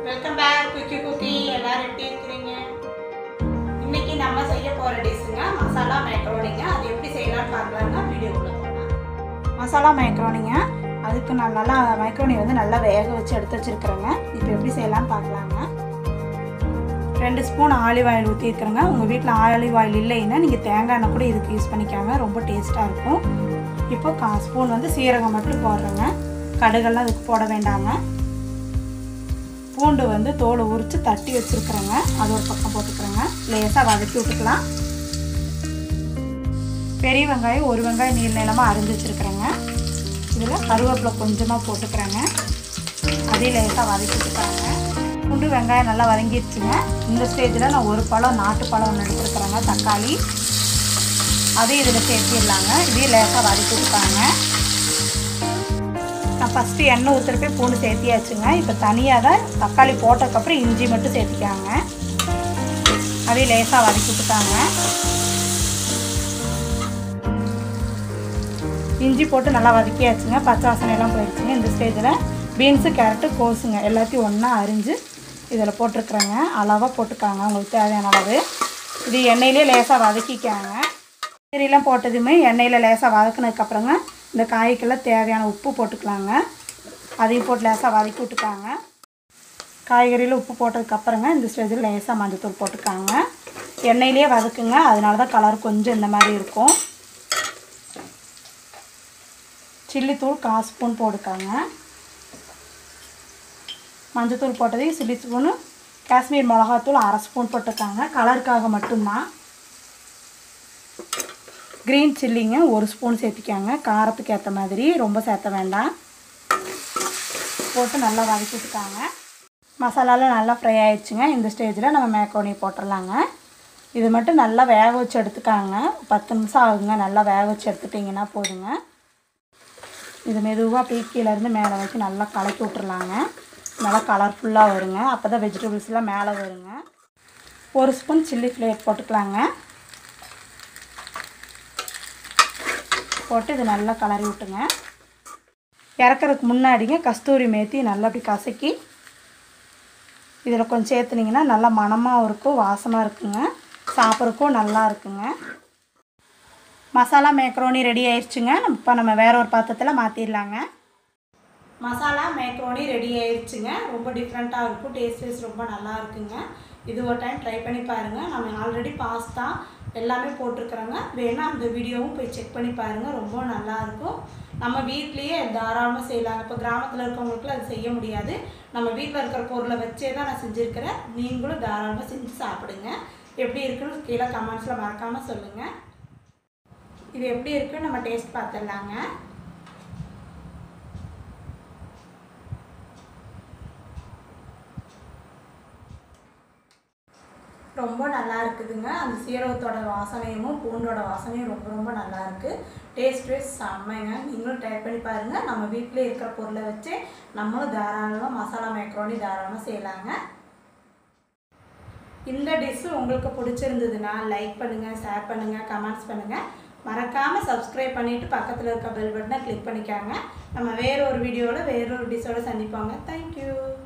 welcome back cookie cookie எல்லாரும் எப்படி இருக்கிறீங்க இன்னைக்கு நம்ம செய்ய போற டிஷ்ஷுங்க மசாலா மேக்ரோனிங்க அது எப்படி செய்யலாம்னு பார்க்கலாங்க வீடியோக்குள்ள போகலாம் மசாலா மேக்ரோனிங்க அதுக்கு நான் நல்லா மைக்ரோனி வந்து நல்லா வேக வச்சு எடுத்து வச்சிருக்கிறேங்க இப்போ எப்படி செய்யலாம்னு பார்க்கலாங்க ரெண்டு ஸ்பூன் ஆலிவ் ஆயில் ஊற்றிருக்கிறேங்க உங்கள் வீட்டில் ஆலிவ் ஆயில் இல்லைன்னா நீங்கள் தேங்காய் எண்ணெய் கூட இதுக்கு யூஸ் பண்ணிக்காங்க ரொம்ப டேஸ்ட்டாக இருக்கும் இப்போ கா ஸ்பூன் வந்து சீரகம் மட்டும் போடுறேங்க கடுகெல்லாம் இதுக்கு போட வேண்டாங்க பூண்டு வந்து தோலை உரித்து தட்டி வச்சுருக்குறேங்க அது ஒரு பக்கம் போட்டுக்கிறேங்க லேசாக வதக்கி விட்டுக்கலாம் பெரிய வெங்காயம் ஒரு வெங்காயம் நீள் நீளமாக அரிஞ்சு வச்சுருக்குறேங்க இதில் கருவேப்பிலை கொஞ்சமாக போட்டுக்கிறேங்க அதையும் லேசாக வதக்கி விட்டுக்கிறாங்க பூண்டு வெங்காயம் நல்லா வதங்கிடுச்சுங்க இந்த ஸ்டேஜில் நான் ஒரு பழம் நாட்டு பழம் ஒன்று எடுத்துருக்குறேங்க தக்காளி அதையும் இதில் சேர்த்திடலாங்க இதையும் லேசாக வதக்கி விட்டுக்காங்க நான் ஃபஸ்ட்டு எண்ணெய் ஊற்றுறப்பே பூண்டு சேர்த்தியாச்சுங்க இப்போ தனியாக தான் தக்காளி போட்டதுக்கப்புறம் இஞ்சி மட்டும் சேர்த்திக்காங்க அதையும் லேசாக வதக்கி விட்டுட்டாங்க இஞ்சி போட்டு நல்லா வதக்கியாச்சுங்க பச்சை வாசனை எல்லாம் போயிடுச்சுங்க இந்த ஸ்டேஜில் பீன்ஸு கேரட்டு கோஸுங்க எல்லாத்தையும் ஒன்றா அரிஞ்சு இதில் போட்டிருக்குறேங்க அளவாக போட்டுக்காங்க உங்களுக்கு தேவையான அளவு இது எண்ணெயிலே லேசாக வதக்கிக்காங்க கீரையெல்லாம் போட்டதுமே எண்ணெயில் லேசாக வதக்குனதுக்கப்புறங்க இந்த காய்க்கெல்லாம் தேவையான உப்பு போட்டுக்கலாங்க அதையும் போட்டு லேசாக வதக்கி விட்டுக்காங்க காய்கறியில் உப்பு போட்டதுக்கப்புறங்க இந்த ஸ்டேஜில் லேசாக மஞ்சத்தூள் போட்டுக்காங்க எண்ணெயிலே வதக்குங்க அதனால தான் கலர் கொஞ்சம் இந்த மாதிரி இருக்கும் சில்லித்தூள் கால் ஸ்பூன் போட்டுக்காங்க மஞ்சத்தூள் போட்டதையும் சில்லி ஸ்பூனு காஷ்மீர் மிளகாத்தூள் அரை ஸ்பூன் போட்டுருக்காங்க கலருக்காக மட்டும்தான் க்ரீன் சில்லிங்க ஒரு ஸ்பூன் சேர்த்திக்காங்க காரத்துக்கு ஏற்ற மாதிரி ரொம்ப சேர்த்த வேண்டாம் போட்டு நல்லா வதக்கி விட்டுக்காங்க மசாலாலாம் நல்லா ஃப்ரை ஆயிடுச்சுங்க இந்த ஸ்டேஜில் நம்ம மேக்கோனி போட்டுடலாங்க இது மட்டும் நல்லா வேக வச்சு எடுத்துக்காங்க பத்து நிமிஷம் ஆகுங்க நல்லா வேக வச்சு எடுத்துட்டிங்கன்னா போதுங்க இது மெதுவாக பீக்கிலேருந்து மேலே வச்சு நல்லா கலக்கி விட்டுறலாங்க நல்லா கலர்ஃபுல்லாக வருங்க அப்போ தான் வெஜிடபிள்ஸ்லாம் மேலே வருங்க ஒரு ஸ்பூன் சில்லி ஃப்ளேக் போட்டுக்கலாங்க போட்டு இது நல்லா கலரி விட்டுங்க இறக்குறதுக்கு முன்னாடிங்க கஸ்தூரி மேத்தி நல்லா அப்படி கசக்கி இதில் கொஞ்சம் சேர்த்துனிங்கன்னா நல்லா மணமாகவும் இருக்கும் வாசமாக இருக்குங்க சாப்பிட்றதுக்கும் நல்லா இருக்குங்க மசாலா மேக்ரோனி ரெடி ஆயிடுச்சுங்க இப்போ நம்ம வேற ஒரு பாத்திரத்தில் மாற்றிடலாங்க மசாலா மேக்ரோனி ரெடி ஆயிடுச்சுங்க ரொம்ப டிஃப்ரெண்ட்டாக இருக்கும் டேஸ்ட் வைஸ் ரொம்ப நல்லா இருக்குங்க இது ஒரு டைம் ட்ரை பண்ணி பாருங்கள் நம்ம ஆல்ரெடி பாஸ்தா எல்லாமே போட்டிருக்கிறோங்க வேணால் அந்த வீடியோவும் போய் செக் பண்ணி பாருங்கள் ரொம்ப நல்லாயிருக்கும் நம்ம வீட்லேயே தாராளமாக செய்யலாங்க இப்போ கிராமத்தில் இருக்கவங்களுக்குலாம் அது செய்ய முடியாது நம்ம வீட்டில் இருக்கிற பொருளை வச்சே தான் நான் செஞ்சுருக்கிறேன் நீங்களும் தாராளமாக செஞ்சு சாப்பிடுங்க எப்படி இருக்குன்னு கீழே கமெண்ட்ஸில் மறக்காமல் சொல்லுங்கள் இது எப்படி இருக்குன்னு நம்ம டேஸ்ட் பார்த்துடலாங்க ரொம்ப நல்லா இருக்குதுங்க அந்த சீரகத்தோட வாசனையும் பூண்டோட வாசனையும் ரொம்ப ரொம்ப நல்லா இருக்கு டேஸ்ட் வைஸ் செம்மைங்க நீங்களும் ட்ரை பண்ணி பாருங்க நம்ம வீட்டிலே இருக்கிற பொருளை வச்சு நம்மளும் தாராளமாக மசாலா மேக்ரோனி தாராளமாக செய்யலாங்க இந்த டிஷ்ஷு உங்களுக்கு பிடிச்சிருந்ததுன்னா லைக் பண்ணுங்கள் ஷேர் பண்ணுங்கள் கமெண்ட்ஸ் பண்ணுங்கள் மறக்காமல் சப்ஸ்கிரைப் பண்ணிவிட்டு பக்கத்தில் இருக்க பெல் பட்டனை கிளிக் பண்ணிக்காங்க நம்ம வேற ஒரு வீடியோவில் வேற ஒரு டிஷ்ஷோட சந்திப்பாங்க தேங்க்யூ